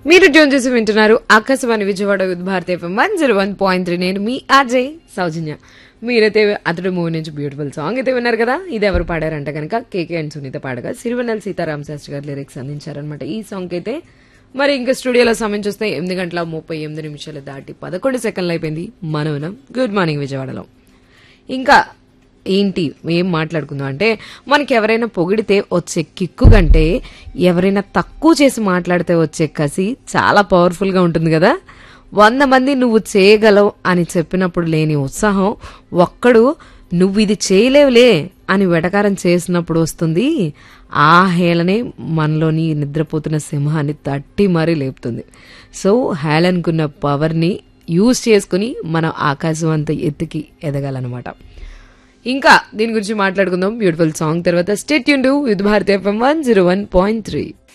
మీరు ట్యూన్ చేసి వింటున్నారు Akashvani Vijayawada Vividh Bharati FM one zero one point three నేను మీ అజయ్ సౌజన్య మీరైతే అతడు మూవీ నుంచి బ్యూటిఫుల్ సాంగ్ అయితే విన్నారు కదా ఇది ఎవరు పాడారంటే కనుక కేకే అండ్ సునీత పాడగా సిరివెన్నెల సీతారాం శాస్త్రి గారు లిరిక్స్ అందించారనమాట ఈ సాంగ్ అయితే మరి ఇంకా స్టూడియోలో సమయం చూస్తే ఎనిమిది గంటల ముప్పై ఎనిమిది నిమిషాలు దాటి పదకొండు సెకండ్లు అయిపోయింది మనం గుడ్ మార్నింగ్ విజయవాడలో ఇంకా ఏంటి ఏం మాట్లాడుకుందాం అంటే మనకి ఎవరైనా పొగిడితే వచ్చే కిక్కు కంటే ఎవరైనా తక్కువ చేసి మాట్లాడితే వచ్చే కసి చాలా పవర్ఫుల్ గా ఉంటుంది కదా వంద మంది నువ్వు చేయగలవు అని చెప్పినప్పుడు లేని ఉత్సాహం ఒక్కడు నువ్వు ఇది చేయలేవులే అని వెటకారం చేసినప్పుడు వస్తుంది ఆ హేళనే మనలోని నిద్రపోతున్న సింహాన్ని తట్టి మరీ లేపుతుంది సో హేళన్కున్న పవర్ని యూజ్ చేసుకుని మనం ఆకాశం అంత ఎత్తుకి ఎదగాలన్నమాట ఇంకా దీని గురించి మాట్లాడుకుందాం బ్యూటిఫుల్ సాంగ్ తర్వాత స్టేట్ యూన్ Vividh Bharati FM one zero one point three